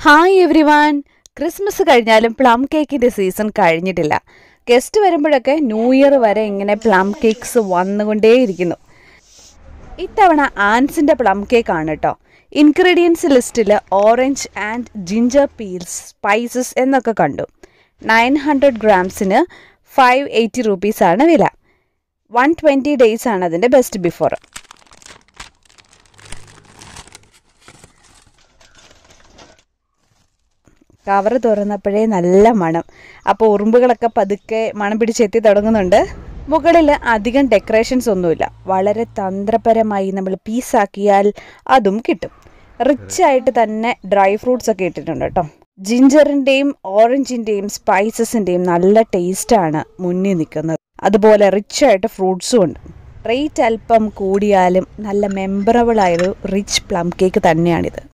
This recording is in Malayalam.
ഹായ് എവ്രി വൺ ക്രിസ്മസ് കഴിഞ്ഞാലും പ്ലം കേക്കിൻ്റെ സീസൺ കഴിഞ്ഞിട്ടില്ല ഗസ്റ്റ് വരുമ്പോഴൊക്കെ ന്യൂ ഇയർ വരെ ഇങ്ങനെ പ്ലം കേക്ക്സ് വന്നുകൊണ്ടേയിരിക്കുന്നു ഇത്തവണ ആൻസിൻ്റെ പ്ലം കേക്ക് ആണ് കേട്ടോ ഇൻഗ്രീഡിയൻസ് ലിസ്റ്റിൽ orange and ginger peels spices എന്നൊക്കെ കണ്ടു നയൻ ഹൺഡ്രഡ് ഗ്രാംസിന് ഫൈവ് എയ്റ്റി റുപ്പീസാണ് വില വൺ ട്വൻറ്റി ഡേയ്സ് ആണ് അതിൻ്റെ ബെസ്റ്റ് ബിഫോർ കവർ തുറന്നപ്പോഴേ നല്ല മണം അപ്പോൾ ഉറുമ്പുകളൊക്കെ പതുക്കെ മണം പിടിച്ചെത്തി തുടങ്ങുന്നുണ്ട് മുകളിൽ അധികം ഡെക്കറേഷൻസ് ഒന്നുമില്ല വളരെ തന്ത്രപരമായി നമ്മൾ പീസാക്കിയാൽ അതും കിട്ടും റിച്ച് ആയിട്ട് തന്നെ ഡ്രൈ ഫ്രൂട്ട്സ് ഒക്കെ ഇട്ടിട്ടുണ്ട് കേട്ടോ ജിഞ്ചറിൻ്റെയും ഓറഞ്ചിൻ്റെയും സ്പൈസസിൻ്റെയും നല്ല ടേസ്റ്റാണ് മുന്നിൽ നിൽക്കുന്നത് അതുപോലെ റിച്ച് ആയിട്ട് ഫ്രൂട്ട്സും ഉണ്ട് റേറ്റ് അല്പം കൂടിയാലും നല്ല മെമ്പറബിൾ ആയൊരു റിച്ച് പ്ലം കേക്ക് തന്നെയാണിത്